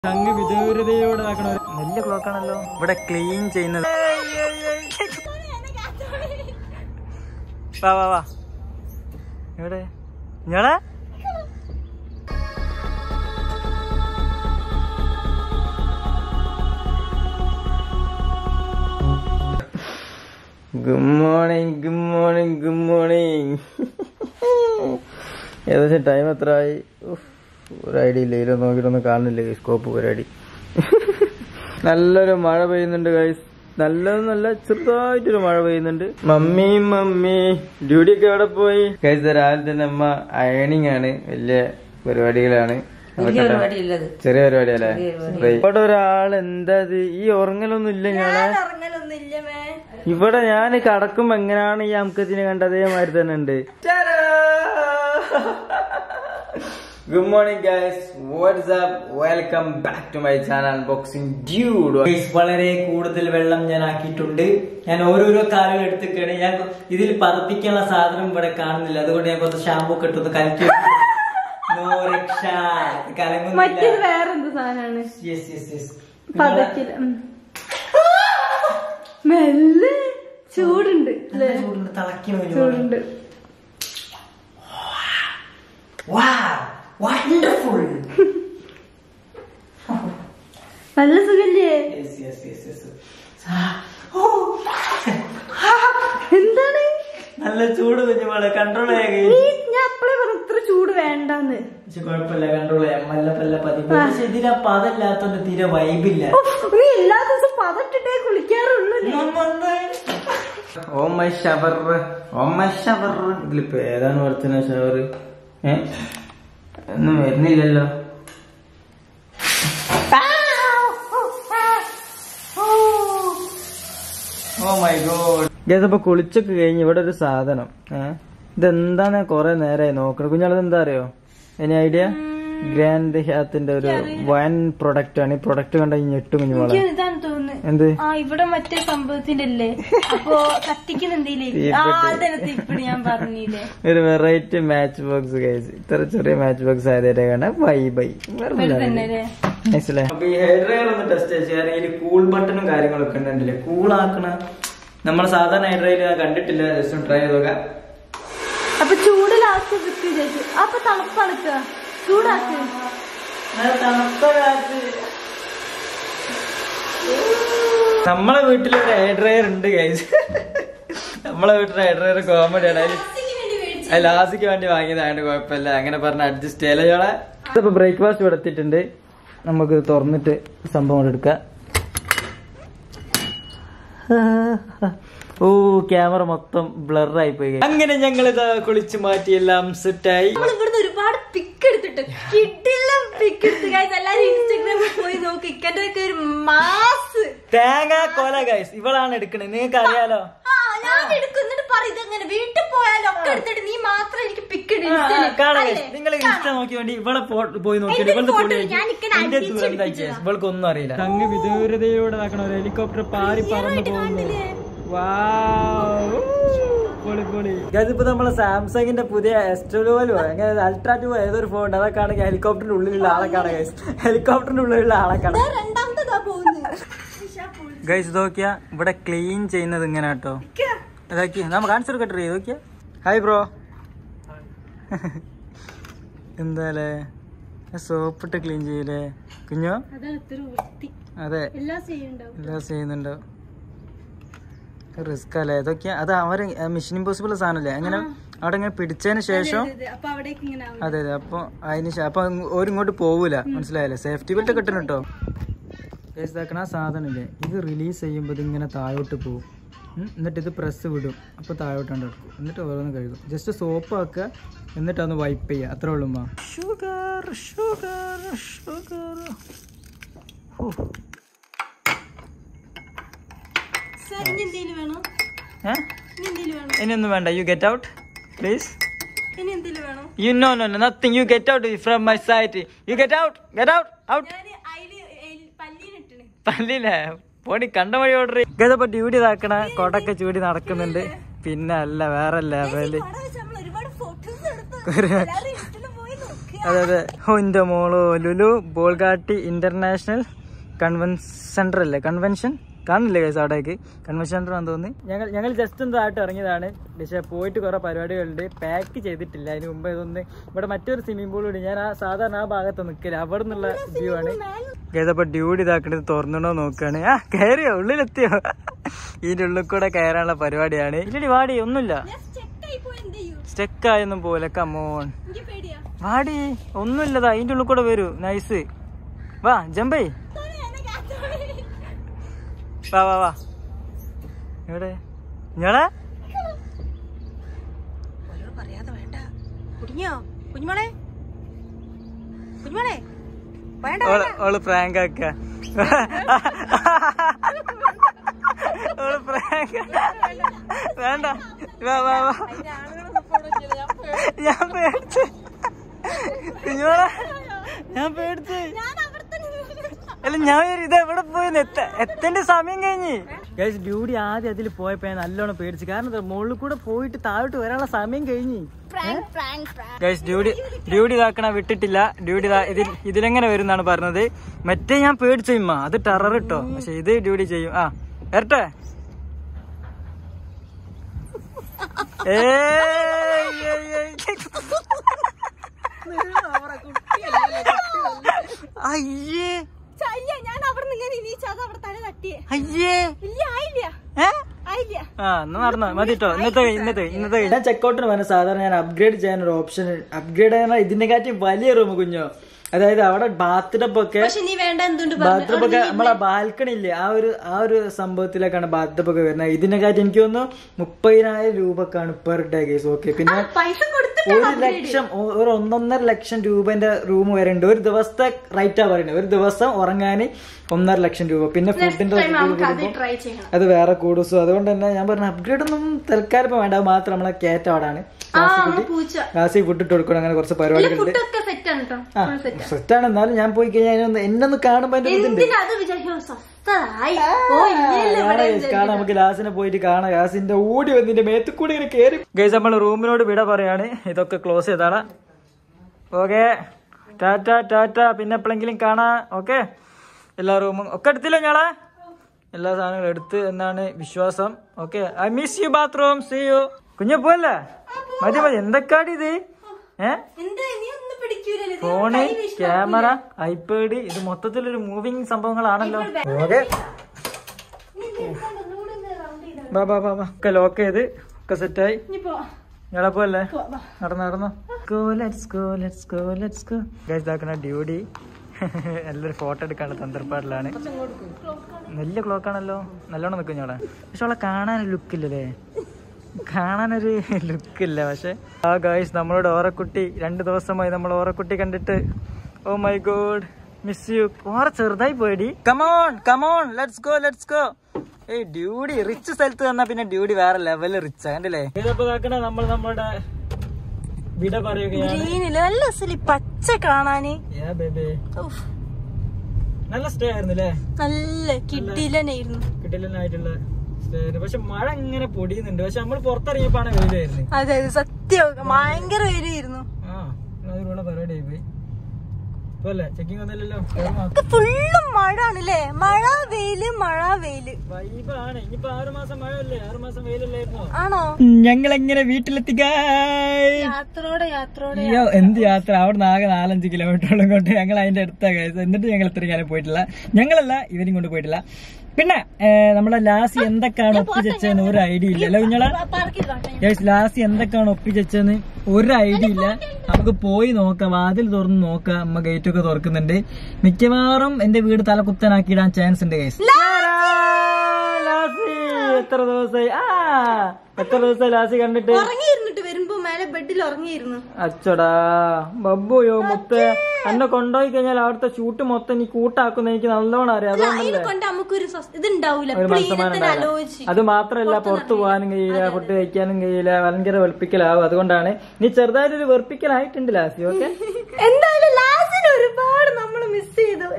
അങ്ങ് വിദൂരതയോടെ ആക്കണ വലിയ ക്ലോക്ക് ആണല്ലോ ഇവിടെ ക്ലീൻ ചെയ്യുന്നത് വാ വാ വാ എവിടെ ഞാളെ good morning good morning good morning ഏകദേശം ടൈം എത്ര ആയി ഉഫ്, ഒരു ഐഡിയ ഇല്ല ഇതിലൊന്നും നോക്കിയിട്ടൊന്നും കാണുന്നില്ല സ്കോപ്പ് പരിപാടി നല്ലൊരു മഴ പെയ്യുന്നുണ്ട് ഗൈസ് നല്ലതെന്നല്ല ചെറുതായിട്ടൊരു മഴ പെയ്യുന്നുണ്ട് മമ്മി മമ്മി ഡ്യൂട്ടി ഒക്കെ എവിടെ പോയി ഗൈസ് രാവിലെ തന്നെ അമ്മ അയണിങ് ആണ് വലിയ പരിപാടികളാണ് പരിപാടിയുള്ളത് ചെറിയ പരിപാടി അല്ലേ ഇവിടെ ഒരാൾ എന്താ ഇത് ഈ ഉറങ്ങലൊന്നും ഇല്ല ഞങ്ങളെ ഇറങ്ങലൊന്നുമില്ല മേ ഇവിടെ ഞാൻ കടക്കുമ്പോ എങ്ങനെയാണ് ഈ അംക്കത്തിനെ കണ്ട അതേമാതിരി തന്നെ ഉണ്ട് good morning guys what's up welcome back to my channel unboxing dude വളരെ കൂടുതൽ വെള്ളം ഞാൻ ആക്കിയിട്ടുണ്ട് ഞാൻ ഓരോരോ കാലുകൾ എടുത്തിക്കാണ് ഞാൻ ഇതിൽ പതപ്പിക്കാനുള്ള സാധനം ഇവിടെ കാണുന്നില്ല അതുകൊണ്ട് ഞാൻ കുറച്ച് ഷാമ്പൂ ഒക്കെ ഇട്ടൊന്ന് കലക്കി നോ രക്ഷ മറ്റേത് കലങ്ങുന്നില്ല വേറെന്ത് സാധനമാണ് യെസ് യെസ് യെസ് പതക്കില്ല ഉം. മെല്ലെ ചൂടുണ്ട് അല്ലേ തിളക്കി ചൂടുണ്ട് Wow, wonderful. നല്ല സുഖല്ലേ Yes, yes, yes, yes. എന്താണ് നല്ല ചൂട് കുഞ്ഞുമോളെ കൺട്രോൾ ചെയ്യാൻ നീ ഞാൻ അപ്പളേ പറഞ്ഞു ഇത്ര ചൂട് വേണ്ടാന്ന് പക്ഷെ കുഴപ്പമില്ല കൺട്രോൾ ചെയ്യാം മല്ല പല്ല പതി പക്ഷെ ഇതിന് പതല്ലാത്തോണ്ട് തീരെ വൈബില്ല ഉഫ്, നീ എല്ലാ ദിവസവും പതട്ടിട്ടേ കുളിക്കാറുള്ളൂ അല്ലേ? Oh my shower oh my shower ഇതിലിപ്പോ ഏതാണ് വർത്തന ഷവർ ഏ ഒന്നും വരുന്നില്ലല്ലോ ഓ മൈ ഗോഡ് ഇതപ്പോ കുളിച്ചൊക്കെ കഴിഞ്ഞ് ഇവിടെ ഒരു സാധനം ഏഹ് ഇതെന്താന്ന് കൊറേ നേരമായി നോക്കണം കുഞ്ഞാളത് എന്താ അറിയോ എനി ഐഡിയ ഗ്രാൻഡ് ഹാത്തിന്റെ ഒരു വൻ പ്രൊഡക്റ്റ് ആണ് ഈ പ്രൊഡക്റ്റ് കണ്ട ഞെട്ടു കുഞ്ഞുമോളെ എനിക്ക് ഇതാണ് തോന്നുന്നത് എന്ത് ആ ഇവിടെ മറ്റേ സംഭവത്തിന്റെ അല്ലേ അപ്പൊ കത്തിക്കുന്ന എന്തെങ്കിലും ആ അതന്നെ തിപ്പിടി ഞാൻ പറഞ്ഞില്ലേ ഒരു വെറൈറ്റി മാച്ച് ബോക്സ് കഴിച്ച് ഇത്ര ചെറിയ മാച്ച് ബോക്സ് ആയതേ കാണാൻ ബൈ ബൈ തന്നെ അല്ലേ മനസ്സിലായി അപ്പൊ ഈ ഹെയർ ഡ്രയർ ഒന്ന് ടെസ്റ്റ് ചെയ്യാൻ ഇതിൽ കൂൾ ബട്ടണും കാര്യങ്ങളൊക്കെ ഉണ്ടല്ലേ കൂൾ ആക്കണ നമ്മൾ സാധാരണ ഹെയർ ഡ്രയർ കണ്ടിട്ടില്ല ജസ്റ്റ് ഒന്ന് ട്രൈ ചെയ്ത് നോക്കാം അപ്പൊ ചൂട് ലാസ്റ്റ് വിക്ക് ചേച്ചു അപ്പൊ തണുപ്പണക്ക ചൂടാക്ക് നമ്മളെ വീട്ടിലൊരു ഹെയർ ഡ്രയർ ഉണ്ട് ഗൈസ് നമ്മളെ വീട്ടിലെ ഹെയർ ഡ്രയർ കോമഡി ആണ് അതിൽ അത് ലാസിക്ക് വേണ്ടി വാങ്ങിയതായത് കുഴപ്പമില്ല അങ്ങനെ പറഞ്ഞ അഡ്ജസ്റ്റ് ചെയ്യലോളെ ഇപ്പൊ ബ്രേക്ക്ഫാസ്റ്റ് ഇവിടെ എത്തിയിട്ടുണ്ട് നമുക്ക് ഇത് തുറന്നിട്ട് സംഭവം കൂടെ എടുക്കാം ഓ ക്യാമറ മൊത്തം ബ്ലർ ആയി പോയി അങ്ങനെ ഞങ്ങൾ ഇത് കുളിച്ചു മാറ്റി എല്ലാം സെറ്റായി നമ്മൾ ഇവിടുന്ന് ഒരുപാട് പിക്ക് എടുത്തിട്ട് കിട്ടില്ല പിക്ക് എടുത്ത് guys. എല്ലാരും ഇൻസ്റ്റാഗ്രാമിൽ പോയി നോക്കി ഇക്കന്റെ ഒക്കെ ഒരു മാസ് തേങ്ങ കൊല ഗൈസ് ഇവളാണ് എടുക്കണത് നിങ്ങൾക്ക് അറിയാലോ ആ ഞാൻ എടുക്കുന്നിട്ട് പറ ഇതെങ്ങനെ വീട്ടിൽ പോയാലൊക്കെ എടുത്തിട്ട് നീ മാത്രം എനിക്ക് പിക്ക് കാണാം നിങ്ങൾ ഇൻസ്റ്റ നോക്കി വേണ്ടി ഇവിടെ പോയി നോക്കി എന്റെ ഇവളുടെ photo പൊളി ഞാൻ ഇക്കനെ എന്റെ അടിച്ച് ദൂരം എന്താ എടുപ്പിച്ചതാ. ഇവൾക്ക് ഒന്നും അറിയില്ല അങ്ങ് വിദൂരതയോടെ നടക്കണ ഒരു ഹെലികോപ്റ്റർ പാറി പറന്നു പോകുന്നു ഇതിപ്പോ നമ്മളെ സാംസങ്ങിന്റെ പുതിയ എസ്റ്റോലുവലോ അങ്ങനെ അൾട്രാ ടു ഏതൊരു ഫോൺ ഉണ്ട് അതൊക്കെ ആണെങ്കിൽ ഹെലികോപ്റ്ററിന്റെ ഉള്ളിലുള്ള ആളെ കാണാം ഗൈസ് ഹെലികോപ്റ്ററിന്റെ ഉള്ളിലുള്ള ആളെ കാണാം രണ്ടാമത്തേതാ പോകുന്നത് ഗൈസ് ഇതൊക്കെയാ ഇവിടെ ക്ലീൻ ചെയ്യുന്നത് ഇങ്ങനെ കേട്ടോ ഇതാക്കി നമ്മ കാണിച്ചു കൊടുക്കട്ടെ ഇതൊക്കെയാ ഹായ് ബ്രോ എന്താലേ സോപ്പിട്ട് ക്ലീൻ ചെയ്യൂലേ കുഞ്ഞോ അതാണ് ഇത്ര വൃത്തി അതെ എല്ലാം ചെയ്യണ്ടാവും എല്ലാം ചെയ്യുന്നുണ്ടോ റിസ്ക് അല്ലേ ഇതൊക്കെയാ അത് അവര് മിഷൻ ഇമ്പോസിബിൾ സാധനല്ലേ അങ്ങനെ അവിടെ ഇങ്ങനെ പിടിച്ചതിന് ശേഷം അപ്പൊ അവിടേക്ക് ഇങ്ങനെ ആവും അതെ അതെ അപ്പൊ അതിന് ശേ- അപ്പൊ ഓരിങ്ങോട്ട് പോവൂല മനസ്സിലായല്ലേ സേഫ്റ്റി ബെൽറ്റ് കിട്ടണം കേട്ടോ ഇതാക്കണ ആ സാധനം ഇല്ലേ ഇത് റിലീസ് ചെയ്യുമ്പോൾ ഇതിങ്ങനെ താഴോട്ട് പോകും ഉം, എന്നിട്ട് ഇത് പ്രസ് വിടും അപ്പോൾ താഴോട്ടാണ്ട് എടുക്കും എന്നിട്ട് ഓരോന്ന് കഴുകും ജസ്റ്റ് സോപ്പ് ആക്കുക എന്നിട്ട് ഒന്ന് വൈപ്പ് ചെയ്യുക അത്രേ ഉള്ളൂ ഷുഗർ ഷുഗർ ഷുഗർ സാർ ഇനി എന്തേലും വേണോ ഏഹ് ഇനി എന്തേലും വേണോ ഇനിയൊന്നും വേണ്ട യു ഗെറ്റ് ഔട്ട് പ്ലീസ് ഇനി എന്തേലും വേണോ You no no no nothing. You get out from my sight. You get out. Get out. Out. ഞാൻ അയില് പല്ലിനിട്ടിന് പല്ലില്ലേ പോണി കണ്ട വഴി ഓർഡർ ഇതപ്പോ ഡ്യൂട്ടി ഇതാക്കണ കൊടൊക്കെ ചൂടി നടക്കുന്നുണ്ട് പിന്നെ അല്ല വേറെ ലെവല് അവിടെ വെച്ച് നമ്മൾ ഒരുപാട് ഫോട്ടോസ് എടുത്തു ഒരു- എല്ലാവരും ഇഷ്ടം പോയി നോക്കുക അതെ അതെ ഓ എന്റെ മോളോ Lulu Bolgatty international convention centre അല്ലേ കൺവെൻഷൻ കാണില്ലേ കേസ് അവിടേക്ക് കൺവെൻഷൻ സെന്റർ ആണെന്ന് തോന്നി ഞങ്ങൾ ഞങ്ങൾ ജസ്റ്റ് ഒന്ന് ആയിട്ട് ഇറങ്ങിയതാണ് പക്ഷേ പോയിട്ട് കുറെ പരിപാടികളുണ്ട് പാക്ക് ചെയ്തിട്ടില്ല അതിന് മുമ്പ് ഇതൊന്ന് ഇവിടെ മറ്റൊരു സ്വിമ്മിംഗ് പൂൾ ഉണ്ട് ഞാൻ ആ സാധാരണ ആ ഭാഗത്ത് നിൽക്കില്ല അവിടെ നിന്നുള്ള വ്യൂ ആണ് കേസ് അപ്പൊ ഡ്യൂട്ടി ഇതാക്കേണ്ടത് തുറന്നിടോ നോക്കുകയാണ് ആ കയറിയോ ഉള്ളിലെത്തിയോ ഇതിന്റെ ഉള്ളിൽ കൂടെ കയറാനുള്ള പരിപാടിയാണ് ഇല്ലടി വാടി ഒന്നുമില്ല സ്റ്റെക്കായൊന്നും പോലെ കമോൺ വാടി ഒന്നുമില്ലതാ അതിന്റെ ഉള്ളിൽ കൂടെ വരൂ നൈസ് വാ ജമ്പേ വാ വാ വാ എവിടെ ഞങ്ങളെ പറയാതെ വേണ്ട കുടിഞ്ഞോ കുഞ്ഞുമോളെ കുഞ്ഞുമോളെ വേണ്ട ഓള് ഓള് പ്രാങ്ക് ആക്ക ഓള് പ്രാങ്ക് വേണ്ട വാ വാ വാ ഞാൻ പേടിച്ച് കുഞ്ഞോളെ ഞാൻ പേടിച്ച് അല്ല ഞാൻ വിചാരിച്ചു ഇത് എവിടെ പോയി എത്ത എത്തേണ്ട സമയം കഴിഞ്ഞ് ഗൈസ് ഡ്യൂട്ടി ആദ്യം അതിൽ പോയപ്പോ ഞാൻ നല്ലോണം പേടിച്ചു കാരണം എന്താ, മുകളിൽ കൂടെ പോയിട്ട് താഴോട്ട് വരാനുള്ള സമയം കഴിഞ്ഞ് ഗൈസ് ഡ്യൂട്ടി ഡ്യൂട്ടി ഇതാക്കണ വിട്ടിട്ടില്ല ഡ്യൂട്ടി ഇതാ ഇതിൽ ഇതിലെങ്ങനെ വരും എന്നാണ് പറഞ്ഞത് മറ്റേ ഞാൻ പേടിച്ചു ഇമ്മ അത് ടെറർ ഇട്ടോ പക്ഷെ ഇത് ഡ്യൂട്ടി ചെയ്യും ആ വരട്ടെ ഏയ്, ഏയ്, ഏയ്. അയ്യേ ഞാൻ അവിടെ നിന്ന് ഇങ്ങനെ ഇനീച്ച് അത് അവിടെ തല തട്ടിയേ അയ്യേ ഇല്ല ആയില്ല ഏ ആയില്ല ആ എന്നാ നടന്നോ മതി കേട്ടോ ഇന്നത്തെ കഴിഞ്ഞ്, ഇന്നത്തെ കഴിഞ്ഞ്, ഇന്നത്തെ കഴിഞ്ഞ്. ഞാൻ ചെക്കൗട്ടിന് പറഞ്ഞ സാധാരണ ഞാൻ അപ്ഗ്രേഡ് ചെയ്യാൻ ഒരു ഓപ്ഷൻ അപ്ഗ്രേഡ് ചെയ്യാൻ ഇതിനെക്കാട്ടി വലിയ റൂം കുഞ്ഞോ അതായത് അവിടെ ബാത്ത് ടബ് ഒക്കെ പക്ഷെ നീ വേണ്ട എന്തുണ്ട് ബാത്റൂം ഒക്കെ നമ്മളെ ബാൽക്കണി ഇല്ലേ ആ ഒരു ആ ഒരു സംഭവത്തിലേക്കാണ് ബാത്ത് ഒക്കെ വരുന്നത് ഇതിനെക്കാട്ടി എനിക്ക് തോന്നുന്നു മുപ്പതിനായിരം രൂപക്കാണ് പെർ ഡേ കേസ് ഓക്കെ പിന്നെ പൈസ കൊടുത്ത് ഒരു ലക്ഷം ഒ- ഒരു ഒന്നൊന്നര ലക്ഷം രൂപന്റെ റൂം വരെ ഉണ്ട് ഒരു ദിവസത്തെ റേറ്റാ പറയുന്നത് ഒരു ദിവസം ഉറങ്ങാൻ ഒന്നര ലക്ഷം രൂപ പിന്നെ ഫുഡിന്റെ നമുക്ക് അത് ട്രൈ ചെയ്യണം അത് വേറെ കൂടുസു അതുകൊണ്ട് തന്നെ ഞാൻ പറഞ്ഞ അപ്ഗ്രേഡ് ഒന്നും തൽക്കാലം ഇപ്പൊ വേണ്ട അത് മാത്രം നമ്മളെ കേറ്റ അവിടാണ് ആ നമ്മള് പൂച്ച ഗ്ലാസ്സിൽ ഫുഡ് ഇട്ട് കൊടുക്കണം അങ്ങനെ കുറച്ച് പരിപാടികളുണ്ട് ഫുഡൊക്കെ സെറ്റ് ആണ് കേട്ടോ ഫുൾ സെറ്റ് സെറ്റാണ് എന്നാലും ഞാൻ പോയി കഴിഞ്ഞാൽ അതിനൊന്ന് എന്നെ ഒന്ന് കാണുമ്പോ അതിന്റെ ഒരു ഇതുണ്ട് എന്തിനാ അത് വിചാരിക്കും സ്വസ്ഥതായി ഓ ഇല്ലല്ലോ ഇവിടെ കാണാം നമുക്ക് ലാസിനെ പോയിട്ട് കാണാം ലാസിന്റെ ഓടി വന്നിന്റെ മേത്ത് കൂടി ഇങ്ങനെ കേറി ഗൈസ് നമ്മൾ റൂമിനോട് വിട പറയാണ് ഇതൊക്കെ ക്ലോസ് ചെയ്താടാ ഓക്കെ ടാറ്റ ടാറ്റ പിന്നെ എപ്പോഴെങ്കിലും കാണാ ഓക്കെ എല്ലാ റൂമും ഒക്കെ എടുത്തില്ല ഞാളെ എല്ലാ സാധനങ്ങളും എടുത്ത് എന്നാണ് വിശ്വാസം okay I miss you bathroom see you കുഞ്ഞു പോയല്ലേ മതി മതി എന്തൊക്കെയാടി ഇത് ഏ എന്താ നീ ഒന്നും പിടിക്കൂലല്ലോ ഇത് ഫോണ് ക്യാമറ ഐപാഡ് ഇത് മൊത്തത്തിലൊരു മൂവിങ് സംഭവങ്ങളാണല്ലോ ഓക്കെ ബാ ബാ ബാ ബാ ഒക്കെ ലോക്ക് ചെയ്ത് ഒക്കെ സെറ്റായി ഇനിയിപ്പോ ഞങ്ങളെ പോലെ നടന്നു നടന്നു go let's go let's go let's go guys ഇതാക്കണ ഡ്യൂട്ടി നല്ലൊരു ഫോട്ടോ എടുക്കാനുള്ള തന്ത്രപ്പാടിലാണ് വലിയ ക്ലോക്ക് ആണല്ലോ നല്ലോണം നിൽക്കും ഞങ്ങളെ പക്ഷെ അവളെ കാണാൻ ലുക്ക് ഇല്ലല്ലേ കാണാനൊരു ലുക്ക് ഇല്ല പക്ഷെ ആ ഗൈസ് നമ്മളോട് ഓറക്കുട്ടി രണ്ട് ദിവസമായി നമ്മൾ ഓറക്കുട്ടി കണ്ടിട്ട് oh my god miss you ഓറ ചെറുതായി പോയടി come on come on let's go let's go ഏയ് ഡ്യൂടി റിച്ച് സ്ഥലത്ത് തന്നാ പിന്നെ ഡ്യൂടി വേറെ ലെവല് റിച്ച് കണ്ടില്ലേ ഇതപ്പോ ഇതാക്കണ നമ്മൾ നമ്മുടെ വിട പറയുകയാണ് ഗ്രീനില് നല്ല രസമില്ല ഈ പച്ച കാണാന് Yeah, baby. ഉഫ്, നല്ല സ്റ്റേ ആയിരുന്നു അല്ലേ നല്ല കിട്ടിയില്ലായിരുന്നു കിട്ടില്ലായിട്ടുള്ള സ്റ്റേ ആയിരുന്നു പക്ഷെ മഴ ഇങ്ങനെ പൊടിയുന്നുണ്ട് പക്ഷെ നമ്മൾ പുറത്തിറങ്ങിയപ്പോഴാണ് വെയിലായിരുന്നു അതെ അതെ സത്യം ഭയങ്കര വരുമായിരുന്നു ആ അതിനുള്ള പരിപാടി ആയി പോയി ഇപ്പൊ അല്ലേ ചെക്കിംഗ് ഒന്നുമില്ലല്ലോ ഫുള്ളും മഴ ആണല്ലേ മഴ വെയില് മഴ വെയില് വൈബാണ് ഇനിയിപ്പോ ആറ് മാസം മഴ അല്ലേ ആറ് മാസം വെയിലല്ലായിരുന്നോ ആണോ ഞങ്ങൾ എങ്ങനെ വീട്ടിലെത്തിക്കാ യാത്രയോടെ യാത്രയോടെ അയ്യോ എന്ത് യാത്ര അവിടെ നിന്ന് ആകെ നാലഞ്ച് കിലോമീറ്ററോളം കൊണ്ട് ഞങ്ങൾ അതിന്റെ അടുത്താ കഴിച്ചത് എന്നിട്ട് ഞങ്ങൾ ഇത്രയും കാലം പോയിട്ടില്ല ഞങ്ങളല്ല ഇവരും കൊണ്ട് പോയിട്ടില്ല പിന്നെ ഏഹ്, നമ്മളെ ലാസി എന്തൊക്കെയാണ് ഒപ്പിച്ചെന്ന് ഒരു ഐഡിയ ഇല്ല അല്ല കുഞ്ഞളെ പാർക്കിൽ കാട്ടെ യെസ് ലാസി എന്തൊക്കെയാണ് ഒപ്പിച്ചെന്ന് ഒരു ഐഡിയ ഇല്ല നമുക്ക് പോയി നോക്കാം വാതിൽ തുറന്ന് നോക്കാം അമ്മ ഗേറ്റ് ഒക്കെ തുറക്കുന്നുണ്ട് മിക്കവാറും എന്റെ വീട് തല കുത്തനാക്കിയിടാൻ ചാൻസ് ഉണ്ട് ഗൈസ് ലാസി എത്ര ദിവസമായി ആ എത്ര ദിവസമായി ലാസി കണ്ടിട്ട് ഉറങ്ങിയിരുന്നിട്ട് വരുമ്പോ മേലെ ബെഡിൽ ഉറങ്ങിയിരുന്നു അച്ചടാ ബബ്ബുയോ മുത്ത എന്നെ കൊണ്ടുപോയി കഴിഞ്ഞാൽ അവിടുത്തെ ഷൂട്ട് മൊത്തം നീ കൂട്ടാക്കുന്ന എനിക്ക് നല്ലോണം അറിയാം അതുകൊണ്ടല്ലേ അതിനെ കൊണ്ട് നമുക്കൊരു സ്വസ്ഥ- ഇതുണ്ടാവൂല ഒരു എപ്പോഴും മനസ്സമാനം ഇതിനെ ഉണ്ടാവില്ല. ആലോചിച്ച് അത് മാത്രല്ല പുറത്തു പോകാനും കഴിയില്ല ഫുഡ് കഴിക്കാനും കഴിയില്ല ഭയങ്കര വെളുപ്പിക്കലാവും അതുകൊണ്ടാണ് നീ ചെറുതായിട്ടൊരു വെറുപ്പിക്കലായിട്ടുണ്ട് ലാസി ഓക്കെ എന്തായാലും ലാസ്റ്റിന് ഒരുപാട് നമ്മൾ മിസ് ചെയ്തു